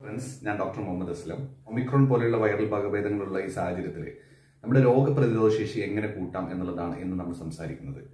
friends ഞാൻ doctor Mohammed Aslam Omicron പോലെയുള്ള viral വകഭേദങ്ങളുള്ള ഈ സാഹചര്യത്തിൽ നമ്മുടെ രോഗപ്രതിരോധ ശേഷി എങ്ങനെ കൂട്ടാം എന്നുള്ളതാണ് ഇന്ന് നമ്മൾ സംസാരിക്കുന്നത്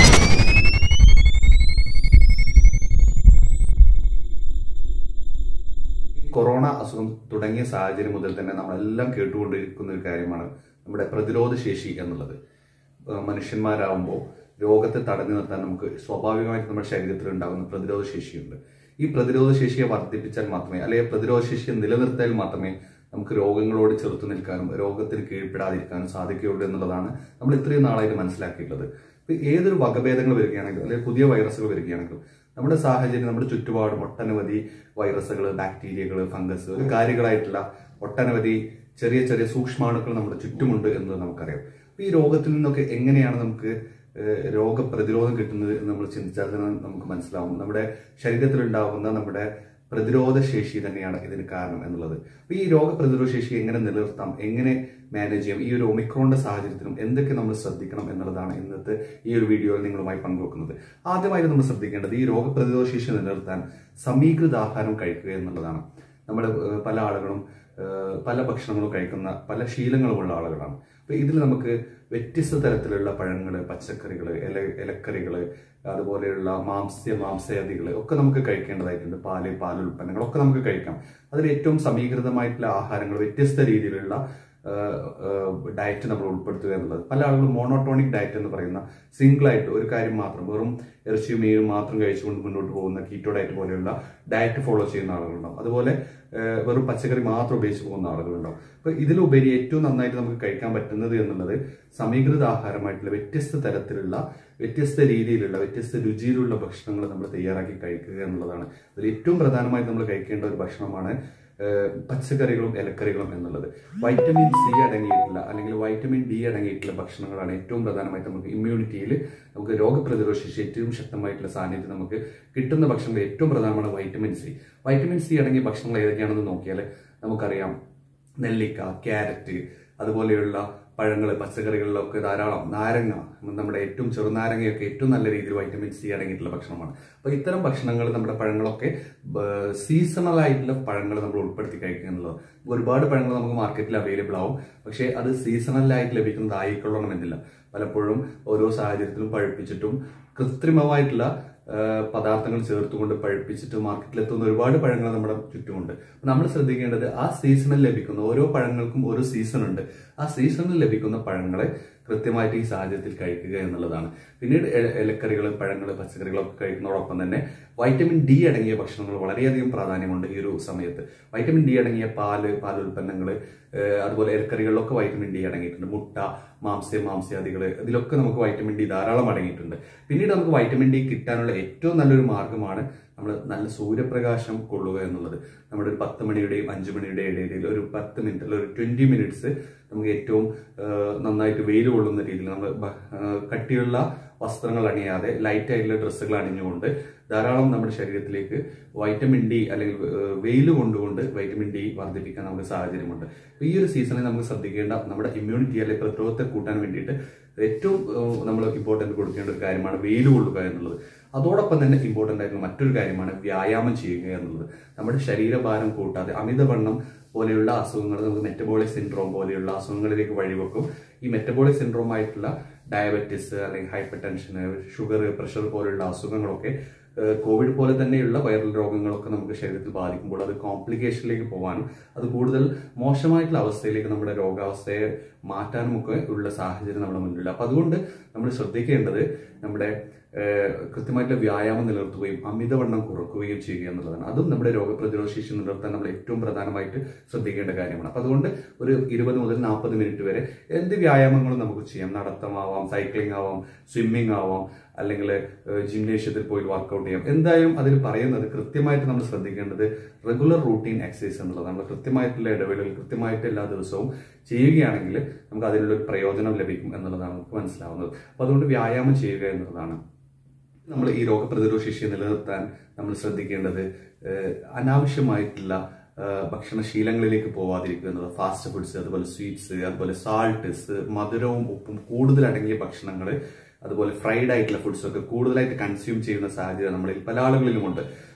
ഈ കൊറോണ അസുഖം തുടങ്ങിയ സാഹചര്യം മുതൽ തന്നെ നമ്മളെല്ലാം കേട്ടുകൊണ്ടിരിക്കുന്ന ഒരു കാര്യമാണ് നമ്മുടെ പ്രതിരോധ ശേഷി എന്നുള്ളത് ഏഹ് മനുഷ്യന്മാരാകുമ്പോൾ രോഗത്തെ തടഞ്ഞു നിർത്താൻ നമുക്ക് സ്വാഭാവികമായിട്ട് നമ്മുടെ ശരീരത്തിൽ ഉണ്ടാകുന്ന പ്രതിരോധ ശേഷിയുണ്ട് ഈ പ്രതിരോധ ശേഷിയെ വർദ്ധിപ്പിച്ചാൽ മാത്രമേ അല്ലെങ്കിൽ പ്രതിരോധ ശേഷിയെ നിലനിർത്തിയാൽ മാത്രമേ നമുക്ക് രോഗങ്ങളോട് ചെറുത്തു നിൽക്കാനും രോഗത്തിന് കീഴ്പ്പെടാതിരിക്കാനും സാധിക്കുകയുള്ളൂ എന്നുള്ളതാണ് നമ്മൾ ഇത്രയും നാളായിട്ട് മനസ്സിലാക്കിയിട്ടുള്ളത് ഇപ്പൊ ഏതൊരു വകഭേദങ്ങൾ വരികയാണെങ്കിലും അല്ലെങ്കിൽ പുതിയ വൈറസുകൾ വരികയാണെങ്കിലും നമ്മുടെ സാഹചര്യം നമ്മുടെ ചുറ്റുപാടും ഒട്ടനവധി വൈറസുകൾ ബാക്ടീരിയകൾ ഫംഗസ് കാര്യങ്ങളായിട്ടുള്ള ഒട്ടനവധി ചെറിയ ചെറിയ സൂക്ഷ്മാണുക്കൾ നമ്മുടെ ചുറ്റുമുണ്ട് എന്നത് നമുക്കറിയാം അപ്പൊ ഈ രോഗത്തിൽ നിന്നൊക്കെ എങ്ങനെയാണ് നമുക്ക് ഏഹ്, രോഗപ്രതിരോധം കിട്ടുന്നത് എന്ന് നമ്മൾ ചിന്തിച്ചാൽ തന്നെ നമുക്ക് മനസ്സിലാവും നമ്മുടെ ശരീരത്തിൽ ഉണ്ടാകുന്ന നമ്മുടെ പ്രതിരോധ ശേഷി തന്നെയാണ് ഇതിന് കാരണം എന്നുള്ളത് അപ്പൊ ഈ രോഗപ്രതിരോധ ശേഷി എങ്ങനെ നിലനിർത്താം എങ്ങനെ മാനേജ് ചെയ്യാം ഈ ഒരു ഒമിക്രോണിന്റെ സാഹചര്യത്തിലും എന്തൊക്കെ നമ്മൾ ശ്രദ്ധിക്കണം എന്നുള്ളതാണ് ഇന്നത്തെ ഈ ഒരു വീഡിയോയിൽ നിങ്ങളുമായി പങ്കുവെക്കുന്നത് ആദ്യമായി നമ്മൾ ശ്രദ്ധിക്കേണ്ടത് ഈ രോഗപ്രതിരോധ ശേഷി നിലനിർത്താൻ സമീകൃത ആഹാരം കഴിക്കുക എന്നുള്ളതാണ് നമ്മുടെ ഏഹ്, പല ആളുകളും ഏഹ്, പല ഭക്ഷണങ്ങളും കഴിക്കുന്ന പല ശീലങ്ങളുമുള്ള ആളുകളാണ് അപ്പൊ ഇതിൽ നമുക്ക് വ്യത്യസ്ത തരത്തിലുള്ള പഴങ്ങള് പച്ചക്കറികള് ഇല ഇലക്കറികള് അതുപോലെയുള്ള മാംസ്യ മാംസാദികള് ഒക്കെ നമുക്ക് കഴിക്കേണ്ടതായിട്ടുണ്ട് പാല് പാൽ ഉൽപ്പന്നങ്ങൾ ഒക്കെ നമുക്ക് കഴിക്കാം അതിൽ ഏറ്റവും സമീകൃതമായിട്ടുള്ള ആഹാരങ്ങൾ വ്യത്യസ്ത രീതിയിലുള്ള ഡയറ്റ് നമ്മൾ ഉൾപ്പെടുത്തുക എന്നുള്ളത് പല ആളുകളും മോണോട്ടോണിക് ഡയറ്റ് എന്ന് പറയുന്ന സിംഗിൾ ആയിട്ട് ഒരു കാര്യം മാത്രം വെറും ഇറച്ചിയും മീനും മാത്രം കഴിച്ചുകൊണ്ട് മുന്നോട്ട് പോകുന്ന കീറ്റോ ഡയറ്റ് പോലെയുള്ള ഡയറ്റ് ഫോളോ ചെയ്യുന്ന ആളുകളുണ്ടാവും അതുപോലെ ഏഹ്, വെറും പച്ചക്കറി മാത്രം ഉപയോഗിച്ച് പോകുന്ന ആളുകളുണ്ടാവും അപ്പൊ ഇതിലുപരി ഏറ്റവും നന്നായിട്ട് നമുക്ക് കഴിക്കാൻ പറ്റുന്നത് എന്നുള്ളത് സമീകൃത ആഹാരമായിട്ടുള്ള വ്യത്യസ്ത തരത്തിലുള്ള വ്യത്യസ്ത രീതിയിലുള്ള വ്യത്യസ്ത രുചിയിലുള്ള ഭക്ഷണങ്ങൾ നമ്മൾ തയ്യാറാക്കി കഴിക്കുക എന്നുള്ളതാണ് അതിൽ ഏറ്റവും പ്രധാനമായിട്ട് നമ്മൾ കഴിക്കേണ്ട ഒരു ഭക്ഷണമാണ് ഏഹ്, പച്ചക്കറികളും ഇലക്കറികളും എന്നുള്ളത് വൈറ്റമിൻ സി അടങ്ങിയിട്ടുള്ള അല്ലെങ്കിൽ വൈറ്റമിൻ ഡി അടങ്ങിയിട്ടുള്ള ഭക്ഷണങ്ങളാണ് ഏറ്റവും പ്രധാനമായിട്ട് നമുക്ക് ഇമ്മ്യൂണിറ്റിയിൽ നമുക്ക് രോഗപ്രതിരോധ ശേഷി ഏറ്റവും ശക്തമായിട്ടുള്ള സാന്നിധ്യം നമുക്ക് കിട്ടുന്ന ഭക്ഷണങ്ങൾ ഏറ്റവും പ്രധാനമാണ് വൈറ്റമിൻ സി വൈറ്റമിൻ സി അടങ്ങിയ ഭക്ഷണങ്ങൾ ഏതൊക്കെയാണെന്ന് നോക്കിയാൽ നമുക്കറിയാം നെല്ലിക്ക ക്യാരറ്റ് അതുപോലെയുള്ള പഴങ്ങൾ പച്ചക്കറികളിലൊക്കെ ധാരാളം നാരങ്ങ നമ്മുടെ ഏറ്റവും ചെറുനാരങ്ങയൊക്കെ ഏറ്റവും നല്ല രീതിയിൽ വൈറ്റമിൻ സി അടങ്ങിയിട്ടുള്ള ഭക്ഷണമാണ് അപ്പൊ ഇത്തരം ഭക്ഷണങ്ങൾ നമ്മുടെ പഴങ്ങളൊക്കെ സീസണൽ ആയിട്ടുള്ള പഴങ്ങൾ നമ്മൾ ഉൾപ്പെടുത്തി കഴിക്കുക എന്നുള്ളത് ഒരുപാട് പഴങ്ങൾ നമുക്ക് മാർക്കറ്റിൽ അവൈലബിൾ ആവും പക്ഷേ അത് സീസണലായിട്ട് ലഭിക്കുന്നതായിക്കൊള്ളണമെന്നില്ല പലപ്പോഴും ഓരോ സാഹചര്യത്തിലും പഴുപ്പിച്ചിട്ടും കൃത്രിമമായിട്ടുള്ള ആ, പദാർത്ഥങ്ങൾ ചേർത്തുകൊണ്ട് പഴുപ്പിച്ചിട്ട് മാർക്കറ്റിലെത്തുന്ന ഒരുപാട് പഴങ്ങൾ നമ്മുടെ ചുറ്റുമുണ്ട് അപ്പൊ നമ്മൾ ശ്രദ്ധിക്കേണ്ടത് ആ സീസണിൽ ലഭിക്കുന്ന ഓരോ പഴങ്ങൾക്കും ഒരു സീസൺ ഉണ്ട് ആ സീസണിൽ ലഭിക്കുന്ന പഴങ്ങളെ കൃത്യമായിട്ട് ഈ സാഹചര്യത്തിൽ കഴിക്കുക എന്നുള്ളതാണ് പിന്നീട് ഇല- ഇലക്കറികൾ പഴങ്ങൾ പച്ചക്കറികളൊക്കെ കഴിക്കുന്നതോടൊപ്പം തന്നെ വൈറ്റമിൻ ഡി അടങ്ങിയ ഭക്ഷണങ്ങൾ വളരെയധികം പ്രാധാന്യമുണ്ട് ഈ ഒരു സമയത്ത് വൈറ്റമിൻ ഡി അടങ്ങിയ പാല് പാലുൽപ്പന്നങ്ങൾ അതുപോലെ ഇലക്കറികളിലൊക്കെ വൈറ്റമിൻ ഡി അടങ്ങിയിട്ടുണ്ട് മുട്ട മാംസ്യ മാംസ്യാദികൾ ഇതിലൊക്കെ നമുക്ക് വൈറ്റമിൻ ഡി ധാരാളം അടങ്ങിയിട്ടുണ്ട് പിന്നീട് നമുക്ക് വൈറ്റമിൻ ഡി കിട്ടാനുള്ള ഏറ്റവും നല്ലൊരു മാർഗ്ഗമാണ് നമ്മൾ നല്ല സൂര്യപ്രകാശം കൊള്ളുക എന്നുള്ളത് നമ്മുടെ ഒരു പത്ത് മണിയുടെയും അഞ്ചു മണിയുടെയും ഇടയിൽ ഒരു പത്ത് മിനിറ്റ് അല്ലെങ്കിൽ ഒരു ട്വന്റി മിനിറ്റ്സ് നമുക്ക് ഏറ്റവും ആ, നന്നായിട്ട് വെയിൽ കൊള്ളുന്ന രീതിയിൽ നമ്മൾ ബ- ആ, കട്ടിയുള്ള വസ്ത്രങ്ങൾ അണിയാതെ ലൈറ്റ് ആയിട്ടുള്ള ഡ്രസ്സുകൾ അണിഞ്ഞുകൊണ്ട് ധാരാളം നമ്മുടെ ശരീരത്തിലേക്ക് വൈറ്റമിൻ ഡി അല്ലെങ്കിൽ വെയിൽ കൊണ്ടുകൊണ്ട് വൈറ്റമിൻ ഡി വർദ്ധിപ്പിക്കാൻ നമുക്ക് സാഹചര്യമുണ്ട് അപ്പൊ ഈ ഒരു സീസണിൽ നമുക്ക് ശ്രദ്ധിക്കേണ്ട നമ്മുടെ ഇമ്മ്യൂണിറ്റി അല്ലെങ്കിൽ പ്രതിരോധത്തെ കൂട്ടാൻ വേണ്ടിയിട്ട് ഏറ്റവും നമ്മൾ ഇമ്പോർട്ടന്റ് കൊടുക്കേണ്ട ഒരു കാര്യമാണ് വെയിൽ കൊള്ളുക എന്നുള്ളത് അതോടൊപ്പം തന്നെ ഇമ്പോർട്ടന്റ് ആയിട്ടുള്ള മറ്റൊരു കാര്യമാണ് വ്യായാമം ചെയ്യുക എന്നുള്ളത് നമ്മുടെ ശരീരഭാരം കൂട്ടാതെ അമിതവണ്ണം പോലെയുള്ള അസുഖങ്ങൾ നമുക്ക് മെറ്റബോളിക് സിൻഡ്രോം പോലെയുള്ള അസുഖങ്ങളിലേക്ക് വഴിവെക്കും ഈ മെറ്റബോളിക് സിൻഡ്രോം ആയിട്ടുള്ള ഡയബറ്റിസ് അല്ലെങ്കിൽ ഹൈപ്പർ ടെൻഷൻ ഷുഗർ പ്രഷർ പോലെയുള്ള അസുഖങ്ങളൊക്കെ ഏഹ് കോവിഡ് പോലെ തന്നെയുള്ള വൈറൽ രോഗങ്ങളൊക്കെ നമുക്ക് ശരീരത്തിൽ ബാധിക്കുമ്പോൾ അത് കോംപ്ലിക്കേഷനിലേക്ക് പോകാനും അത് കൂടുതൽ മോശമായിട്ടുള്ള അവസ്ഥയിലേക്ക് നമ്മുടെ രോഗാവസ്ഥയെ മാറ്റാനും ഒക്കെ ഉള്ള സാഹചര്യം നമ്മുടെ മുന്നിലുണ്ട് അപ്പൊ അതുകൊണ്ട് നമ്മൾ ശ്രദ്ധിക്കേണ്ടത് നമ്മുടെ ഏഹ് കൃത്യമായിട്ടുള്ള വ്യായാമം നിലനിർത്തുകയും അമിതവണ്ണം കുറക്കുകയും ചെയ്യുക എന്നുള്ളതാണ് അതും നമ്മുടെ രോഗപ്രതിരോധ ശേഷി നിലനിർത്താൻ നമ്മൾ ഏറ്റവും പ്രധാനമായിട്ട് ശ്രദ്ധിക്കേണ്ട കാര്യമാണ് അപ്പൊ അതുകൊണ്ട് ഒരു ഇരുപത് മുതൽ നാൽപ്പത് മിനിറ്റ് വരെ എന്ത് വ്യായാമങ്ങളും നമുക്ക് ചെയ്യാം നടത്തമാവാം സൈക്ലിംഗ് ആവാം സ്വിമ്മിംഗ് ആവാം അല്ലെങ്കിൽ ജിംനേഷ്യത്തിൽ പോയി വർക്കൗട്ട് ചെയ്യാം എന്തായാലും അതിൽ പറയുന്നത് കൃത്യമായിട്ട് നമ്മൾ ശ്രദ്ധിക്കേണ്ടത് റെഗുലർ റൂട്ടീൻ എക്സസൈസ് എന്നുള്ളത് നമ്മൾ കൃത്യമായിട്ടുള്ള ഇടവേളകൾ കൃത്യമായിട്ട് എല്ലാ ദിവസവും ചെയ്യുകയാണെങ്കിൽ നമുക്ക് അതിനുള്ള ഒരു പ്രയോജനം ലഭിക്കും എന്നുള്ളതാണ് നമുക്ക് മനസ്സിലാവുന്നത് അപ്പൊ അതുകൊണ്ട് വ്യായാമം ചെയ്യുക എന്നുള്ളതാണ് നമ്മൾ ഈ രോഗപ്രതിരോധ ശേഷി നിലനിർത്താൻ നമ്മൾ ശ്രദ്ധിക്കേണ്ടത് ഏഹ്, അനാവശ്യമായിട്ടുള്ള ഏഹ്, ഭക്ഷണശീലങ്ങളിലേക്ക് പോവാതിരിക്കുക എന്നുള്ളത് ഫാസ്റ്റ് ഫുഡ്സ് അതുപോലെ സ്വീറ്റ്സ് അതുപോലെ സാൾട്ട്സ് മധുരവും ഉപ്പും കൂടുതൽ അടങ്ങിയ ഭക്ഷണങ്ങൾ അതുപോലെ ഫ്രൈഡ് ആയിട്ടുള്ള ഫുഡ്സ് ഒക്കെ കൂടുതലായിട്ട് കൺസ്യൂം ചെയ്യുന്ന സാഹചര്യം നമ്മളിൽ പല ആളുകളിലുമുണ്ട്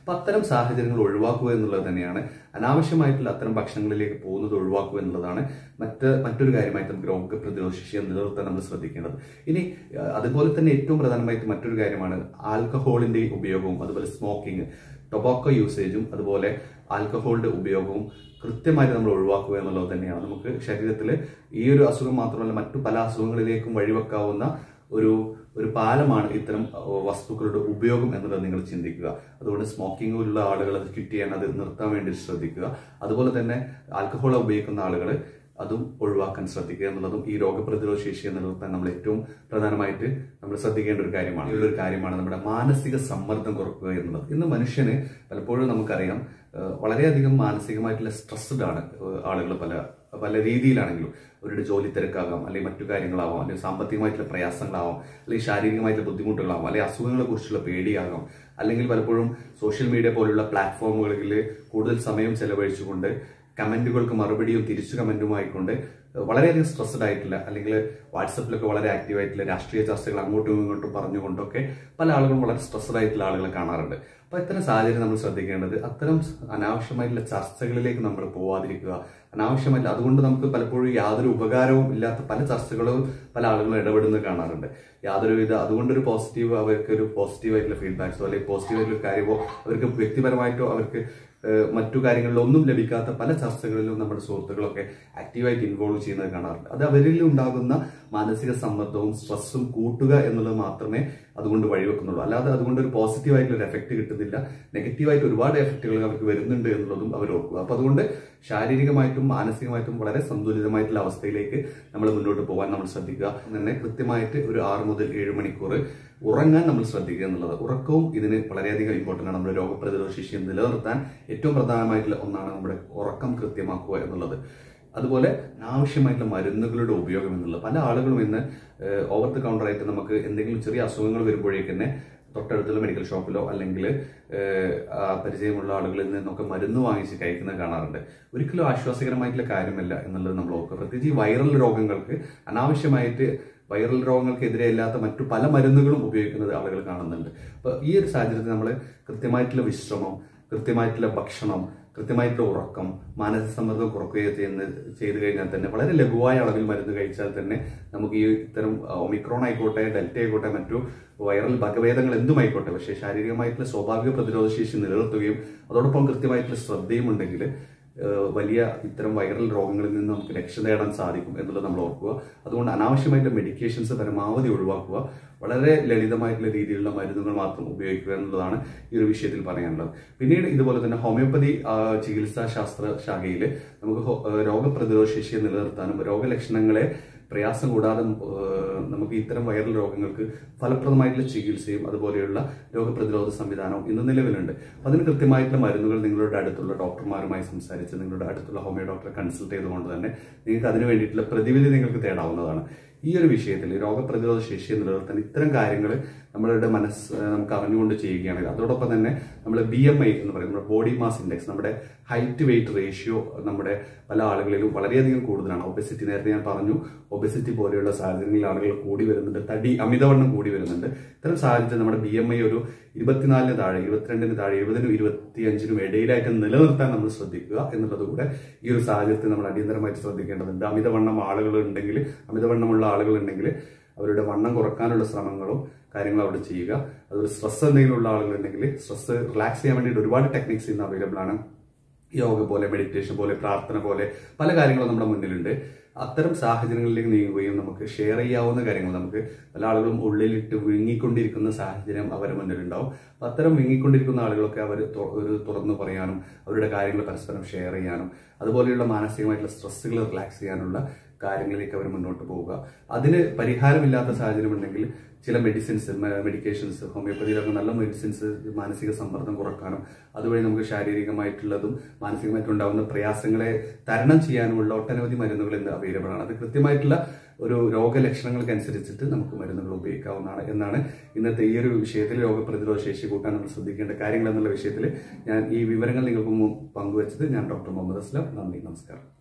അപ്പൊ അത്തരം സാഹചര്യങ്ങൾ ഒഴിവാക്കുക എന്നുള്ളത് തന്നെയാണ് അനാവശ്യമായിട്ടുള്ള അത്തരം ഭക്ഷണങ്ങളിലേക്ക് പോകുന്നത് ഒഴിവാക്കുക എന്നുള്ളതാണ് മറ്റ് മറ്റൊരു കാര്യമായിട്ട് നമുക്ക് രോഗ പ്രതിരോധ ശേഷിയെ നിലനിർത്താൻ നമ്മൾ ശ്രദ്ധിക്കേണ്ടത് ഇനി അഹ് അതുപോലെ തന്നെ ഏറ്റവും പ്രധാനമായിട്ട് മറ്റൊരു കാര്യമാണ് ആൽക്കഹോളിന്റെ ഉപയോഗവും അതുപോലെ സ്മോക്കിംഗ് ടൊബാക്കോ യൂസേജും അതുപോലെ ആൽക്കഹോളിന്റെ ഉപയോഗവും കൃത്യമായിട്ട് നമ്മൾ ഒഴിവാക്കുക എന്നുള്ളത് തന്നെയാണ് നമുക്ക് ശരീരത്തിൽ ഈ ഒരു അസുഖം മാത്രമല്ല മറ്റു പല അസുഖങ്ങളിലേക്കും വഴിവെക്കാവുന്ന ഒരു ഒരു പാലമാണ് ഇത്തരം അഹ്, വസ്തുക്കളുടെ ഉപയോഗം എന്നുള്ളത് നിങ്ങൾ ചിന്തിക്കുക അതുകൊണ്ട് സ്മോക്കിംഗ് ഉള്ള ആളുകൾ അത് ക്വിറ്റ് ചെയ്യാൻ അത് നിർത്താൻ വേണ്ടി ശ്രദ്ധിക്കുക അതുപോലെ തന്നെ ആൽക്കഹോൾ ഉപയോഗിക്കുന്ന ആളുകൾ അതും ഒഴിവാക്കാൻ ശ്രദ്ധിക്കുക എന്നുള്ളതും ഈ രോഗപ്രതിരോധ ശേഷിയെ നിലനിർത്താൻ നമ്മൾ ഏറ്റവും പ്രധാനമായിട്ട് നമ്മൾ ശ്രദ്ധിക്കേണ്ട ഒരു കാര്യമാണ് ഈ ഒരു കാര്യമാണ് നമ്മുടെ മാനസിക സമ്മർദ്ദം കുറക്കുക എന്നുള്ളത് ഇന്ന് മനുഷ്യന് പലപ്പോഴും നമുക്കറിയാം ഏഹ് വളരെയധികം മാനസികമായിട്ടുള്ള സ്ട്രെസ്ഡ് ആണ് ആളുകൾ പല പല രീതിയിലാണെങ്കിലും അവരുടെ ജോലി തിരക്കാകാം അല്ലെങ്കിൽ മറ്റു കാര്യങ്ങളാവാം അല്ലെങ്കിൽ സാമ്പത്തികമായിട്ടുള്ള പ്രയാസങ്ങളാവാം അല്ലെങ്കിൽ ശാരീരികമായിട്ടുള്ള ബുദ്ധിമുട്ടുകളാവാം അല്ലെങ്കിൽ അസുഖങ്ങളെ കുറിച്ചുള്ള പേടിയാകാം അല്ലെങ്കിൽ പലപ്പോഴും സോഷ്യൽ മീഡിയ പോലുള്ള പ്ലാറ്റ്ഫോമുകളിൽ കൂടുതൽ സമയം ചെലവഴിച്ചുകൊണ്ട് കമന്റുകൾക്ക് മറുപടിയും തിരിച്ചു കമന്റുമായിക്കൊണ്ട് വളരെയധികം സ്ട്രെസ്ഡ് ആയിട്ടില്ല അല്ലെങ്കിൽ വാട്സപ്പിലൊക്കെ വളരെ ആക്റ്റീവ് ആയിട്ടുള്ള രാഷ്ട്രീയ ചർച്ചകൾ അങ്ങോട്ടും ഇങ്ങോട്ടും പറഞ്ഞുകൊണ്ടൊക്കെ പല ആളുകളും വളരെ സ്ട്രെസ്ഡ് ആയിട്ടുള്ള ആളുകളെ കാണാറുണ്ട് അപ്പൊ ഇത്തരം സാഹചര്യം നമ്മൾ ശ്രദ്ധിക്കേണ്ടത് അത്തരം അനാവശ്യമായിട്ടുള്ള ചർച്ചകളിലേക്ക് നമ്മൾ പോവാതിരിക്കുക അനാവശ്യമായിട്ട് അതുകൊണ്ട് നമുക്ക് പലപ്പോഴും യാതൊരു ഉപകാരവും ഇല്ലാത്ത പല ചർച്ചകളും പല ആളുകളും ഇടപെടുന്നത് കാണാറുണ്ട് യാതൊരുവിധ അതുകൊണ്ടൊരു പോസിറ്റീവ് അവർക്ക് ഒരു പോസിറ്റീവ് ആയിട്ടുള്ള ഫീഡ്ബാക്സോ അല്ലെങ്കിൽ പോസിറ്റീവ് ആയിട്ടുള്ള കാര്യമോ അവർക്ക് വ്യക്തിപരമായിട്ടോ അവർക്ക് ഏഹ് മറ്റു കാര്യങ്ങളിലൊന്നും ലഭിക്കാത്ത പല ചർച്ചകളിലും നമ്മുടെ സുഹൃത്തുക്കളൊക്കെ ആക്റ്റീവായിട്ട് ഇൻവോൾവ് ചെയ്യുന്നത് കാണാറുണ്ട് അത് അവരിൽ ഉണ്ടാകുന്ന മാനസിക സമ്മർദ്ദവും സ്ട്രെസ്സും കൂട്ടുക എന്നുള്ളത് മാത്രമേ അതുകൊണ്ട് വഴിവെക്കുന്നുള്ളൂ അല്ലാതെ അതുകൊണ്ട് ഒരു പോസിറ്റീവ് ആയിട്ടുള്ള ഒരു എഫക്റ്റ് കിട്ടുന്നില്ല നെഗറ്റീവായിട്ട് ഒരുപാട് എഫക്റ്റുകൾ അവർക്ക് വരുന്നുണ്ട് എന്നുള്ളതും അവർ ഓർക്കുക അപ്പൊ അതുകൊണ്ട് ശാരീരികമായിട്ടും മാനസികമായിട്ടും വളരെ സന്തുലിതമായിട്ടുള്ള അവസ്ഥയിലേക്ക് നമ്മൾ മുന്നോട്ട് പോകാൻ നമ്മൾ ശ്രദ്ധിക്കുക തന്നെ കൃത്യമായിട്ട് ഒരു ആറ് മുതൽ ഏഴ് മണിക്കൂർ ഉറങ്ങാൻ നമ്മൾ ശ്രദ്ധിക്കുക എന്നുള്ളത് ഉറക്കവും ഇതിന് വളരെയധികം ഇമ്പോർട്ടൻ്റ് ആണ് നമ്മുടെ രോഗപ്രതിരോധ ശേഷിയെ നിലനിർത്താൻ ഏറ്റവും പ്രധാനമായിട്ടുള്ള ഒന്നാണ് നമ്മുടെ ഉറക്കം കൃത്യമാക്കുക എന്നുള്ളത് അതുപോലെ ആവശ്യമായിട്ടുള്ള മരുന്നുകളുടെ ഉപയോഗം എന്നുള്ളത് പല ആളുകളും ഇന്ന് ഓവർ ദ കൗണ്ടർ ആയിട്ട് നമുക്ക് എന്തെങ്കിലും ചെറിയ അസുഖങ്ങൾ വരുമ്പോഴേക്ക് തന്നെ തൊട്ടടുത്തുള്ള മെഡിക്കൽ ഷോപ്പിലോ അല്ലെങ്കിൽ ഏഹ്, ആ പരിചയമുള്ള ആളുകളിൽ നിന്നൊക്കെ മരുന്ന് വാങ്ങിച്ച് കഴിക്കുന്നത് കാണാറുണ്ട് ഒരിക്കലും ആശ്വാസകരമായിട്ടുള്ള കാര്യമല്ല എന്നുള്ളത് നമ്മൾ ഓർക്കുക പ്രത്യേകിച്ച് ഈ വൈറൽ രോഗങ്ങൾക്ക് അനാവശ്യമായിട്ട് വൈറൽ രോഗങ്ങൾക്കെതിരെ അല്ലാത്ത മറ്റു പല മരുന്നുകളും ഉപയോഗിക്കുന്നത് ആളുകൾ കാണുന്നുണ്ട് അപ്പൊ ഈ ഒരു സാഹചര്യത്തിൽ നമ്മൾ കൃത്യമായിട്ടുള്ള വിശ്രമം കൃത്യമായിട്ടുള്ള ഭക്ഷണം കൃത്യമായിട്ടുള്ള ഉറക്കം മാനസിക സമ്മർദ്ദം കുറയ്ക്കുകയോ ചെയ്യുന്ന ചെയ്തു കഴിഞ്ഞാൽ തന്നെ വളരെ ലഘുവായ അളവിൽ മരുന്ന് കഴിച്ചാൽ തന്നെ നമുക്ക് ഈ ഇത്തരം ഒമിക്രോൺ ആയിക്കോട്ടെ ഡെൽറ്റ ആയിക്കോട്ടെ മറ്റു വൈറൽ വകഭേദങ്ങൾ എന്തുമായിക്കോട്ടെ പക്ഷേ ശാരീരികമായിട്ടുള്ള സ്വാഭാവിക പ്രതിരോധ ശേഷി നിലനിർത്തുകയും അതോടൊപ്പം കൃത്യമായിട്ടുള്ള ശ്രദ്ധയും ഉണ്ടെങ്കിൽ ഏഹ് വലിയ ഇത്തരം വൈറൽ രോഗങ്ങളിൽ നിന്ന് നമുക്ക് രക്ഷ നേടാൻ സാധിക്കും എന്നുള്ളത് നമ്മൾ ഓർക്കുക അതുകൊണ്ട് അനാവശ്യമായിട്ടുള്ള മെഡിക്കേഷൻസ് പരമാവധി ഒഴിവാക്കുക വളരെ ലളിതമായിട്ടുള്ള രീതിയിലുള്ള മരുന്നുകൾ മാത്രം ഉപയോഗിക്കുക എന്നുള്ളതാണ് ഈ ഒരു വിഷയത്തിൽ പറയാനുള്ളത് പിന്നീട് ഇതുപോലെ തന്നെ ഹോമിയോപ്പതി ആ, ചികിത്സാ ശാസ്ത്ര ശാഖയിൽ നമുക്ക് ഹോ- ഏഹ് രോഗപ്രതിരോധ ശേഷിയെ നിലനിർത്താനും രോഗലക്ഷണങ്ങളെ പ്രയാസം കൂടാതെ ഏഹ് നമുക്ക് ഇത്തരം വൈറൽ രോഗങ്ങൾക്ക് ഫലപ്രദമായിട്ടുള്ള ചികിത്സയും അതുപോലെയുള്ള രോഗപ്രതിരോധ സംവിധാനവും ഇന്ന് നിലവിലുണ്ട് അപ്പൊ അതിന് കൃത്യമായിട്ടുള്ള മരുന്നുകൾ നിങ്ങളുടെ അടുത്തുള്ള ഡോക്ടർമാരുമായി സംസാരിച്ച് നിങ്ങളുടെ അടുത്തുള്ള ഹോമിയോ ഡോക്ടറെ കൺസൾട്ട് ചെയ്തുകൊണ്ട് തന്നെ നിങ്ങൾക്ക് അതിന് വേണ്ടിയിട്ടുള്ള പ്രതിവിധി നിങ്ങൾക്ക് തേടാവുന്നതാണ് ഈ ഒരു വിഷയത്തിൽ രോഗപ്രതിരോധ ശേഷിയെ നിലനിർത്താൻ ഇത്തരം കാര്യങ്ങൾ നമ്മളുടെ മനസ്സ് ഏഹ് നമുക്ക് അറിഞ്ഞുകൊണ്ട് ചെയ്യുകയാണെങ്കിൽ അതോടൊപ്പം തന്നെ നമ്മൾ ബി എം ഐ എന്ന് പറയുന്നത് നമ്മുടെ ബോഡി മാസ് ഇൻഡെക്സ് നമ്മുടെ ഹൈറ്റ് വെയിറ്റ് റേഷ്യോ നമ്മുടെ പല ആളുകളിലും വളരെയധികം കൂടുതലാണ് ഒബെസിറ്റി നേരത്തെ ഞാൻ പറഞ്ഞു ഒബെസിറ്റി പോലെയുള്ള സാഹചര്യങ്ങളിൽ ആളുകൾ കൂടി വരുന്നുണ്ട് തടി അമിതവണ്ണം കൂടി വരുന്നുണ്ട് ഇത്തരം സാഹചര്യത്തിൽ നമ്മുടെ ബി എം ഐ ഒരു ഇരുപത്തിനാലിന് താഴെ ഇരുപത്തിരണ്ടിന് താഴെ എഴുപതിനും ഇരുപത്തിയഞ്ചിനും ഇടയിലായിട്ട് നിലനിർത്താൻ നമ്മൾ ശ്രദ്ധിക്കുക എന്നുള്ളത് കൂടെ ഈ ഒരു സാഹചര്യത്തിൽ നമ്മൾ അടിയന്തരമായിട്ട് ശ്രദ്ധിക്കേണ്ടതുണ്ട് അമിതവണ്ണം ആളുകൾ ഉണ്ടെങ്കിൽ അമിതവണ്ണമുള്ള ആളുകൾ ഉണ്ടെങ്കിൽ അവരുടെ വണ്ണം കുറക്കാനുള്ള ശ്രമങ്ങളും കാര്യങ്ങളും അവിടെ ചെയ്യുക അതുപോലെ സ്ട്രെസ് എന്തെങ്കിലും ഉള്ള ആളുകളുണ്ടെങ്കിൽ സ്ട്രെസ് റിലാക്സ് ചെയ്യാൻ വേണ്ടിയിട്ട് ഒരുപാട് ടെക്നിക്സ് ഇന്ന് അവൈലബിൾ ആണ് യോഗ പോലെ മെഡിറ്റേഷൻ പോലെ പ്രാർത്ഥന പോലെ പല കാര്യങ്ങളും നമ്മുടെ മുന്നിലുണ്ട് അത്തരം സാഹചര്യങ്ങളിലേക്ക് നീങ്ങുകയും നമുക്ക് ഷെയർ ചെയ്യാവുന്ന കാര്യങ്ങൾ നമുക്ക് പല ആളുകളും ഉള്ളിലിട്ട് വിഴുങ്ങിക്കൊണ്ടിരിക്കുന്ന സാഹചര്യം അവരുടെ മുന്നിലുണ്ടാവും അപ്പൊ അത്തരം വിഴുങ്ങിക്കൊണ്ടിരിക്കുന്ന ആളുകളൊക്കെ അവർ ഒരു തുറന്നു പറയാനും അവരുടെ കാര്യങ്ങൾ പരസ്പരം ഷെയർ ചെയ്യാനും അതുപോലെയുള്ള മാനസികമായിട്ടുള്ള സ്ട്രെസ്സുകൾ റിലാക്സ് ചെയ്യാനുള്ള കാര്യങ്ങളിലേക്ക് അവർ മുന്നോട്ട് പോവുക അതിന് പരിഹാരമില്ലാത്ത സാഹചര്യം ഉണ്ടെങ്കിൽ ചില മെഡിസിൻസ് മെഡിക്കേഷൻസ് ഹോമിയോപ്പതിയിലൊക്കെ നല്ല മെഡിസിൻസ് മാനസിക സമ്മർദ്ദം കുറക്കാനും അതുവഴി നമുക്ക് ശാരീരികമായിട്ടുള്ളതും മാനസികമായിട്ടും ഉണ്ടാകുന്ന പ്രയാസങ്ങളെ തരണം ചെയ്യാനുമുള്ള ഒട്ടനവധി മരുന്നുകൾ ഇന്ന് അവൈലബിൾ ആണ് അത് കൃത്യമായിട്ടുള്ള ഒരു രോഗലക്ഷണങ്ങൾക്ക് അനുസരിച്ചിട്ട് നമുക്ക് മരുന്നുകൾ ഉപയോഗിക്കാവുന്നതാണ് എന്നാണ് ഇന്നത്തെ ഈ ഒരു വിഷയത്തിൽ രോഗപ്രതിരോധ ശേഷി കൂട്ടാൻ നമ്മൾ ശ്രദ്ധിക്കേണ്ട കാര്യങ്ങൾ എന്നുള്ള വിഷയത്തിൽ ഞാൻ ഈ വിവരങ്ങൾ നിങ്ങൾക്ക് മുമ്പ് പങ്കുവച്ചത് ഞാൻ ഡോക്ടർ മുഹമ്മദ് അസ്ലാം നന്ദി നമസ്കാരം